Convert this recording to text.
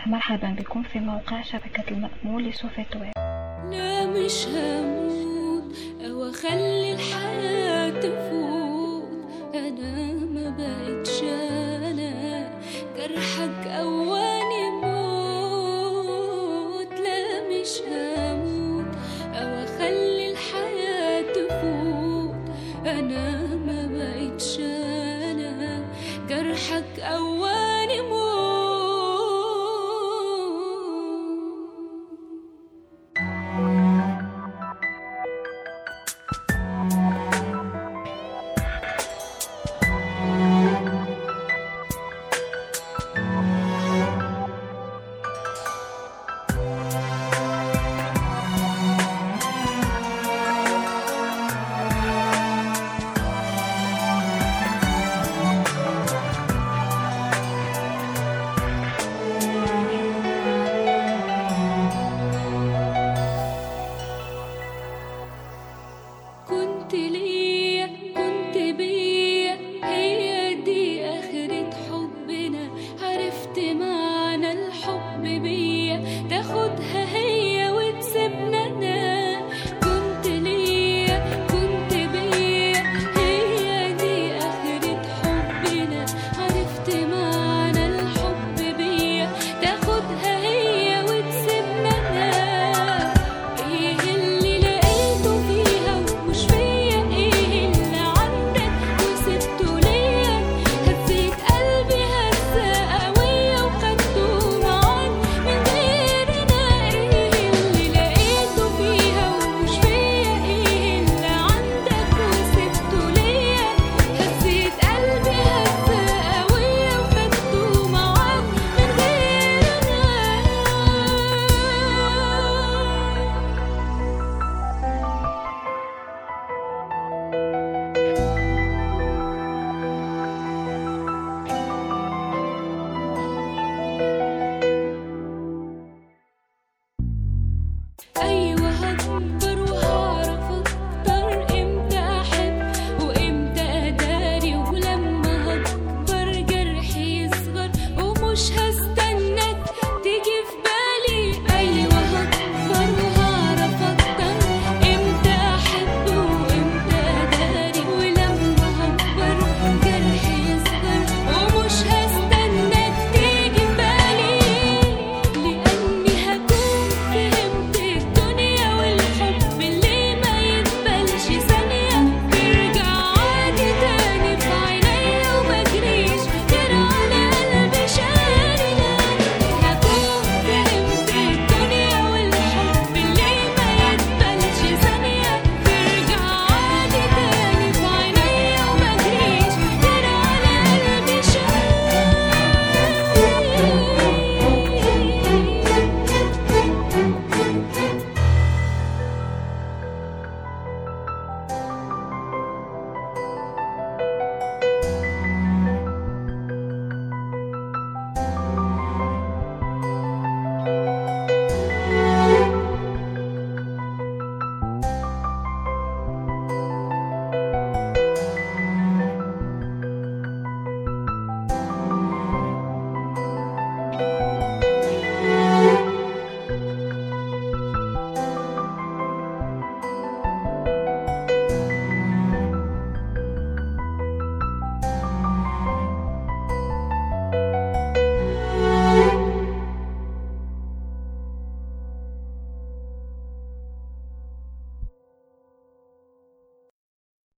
مرحبا بكم في موقع شبكة المأمول لسوفيت ويب لا مش هموت او اخلي الحياة تفوت انا ما بقتش انا جرحك اواني موت لا مش هموت او اخلي الحياة تفوت انا ما بقتش انا جرحك اواني موت كنت ليا كنت بيا هي دي آخرة حبنا عرفت معنى الحب بيا تاخدها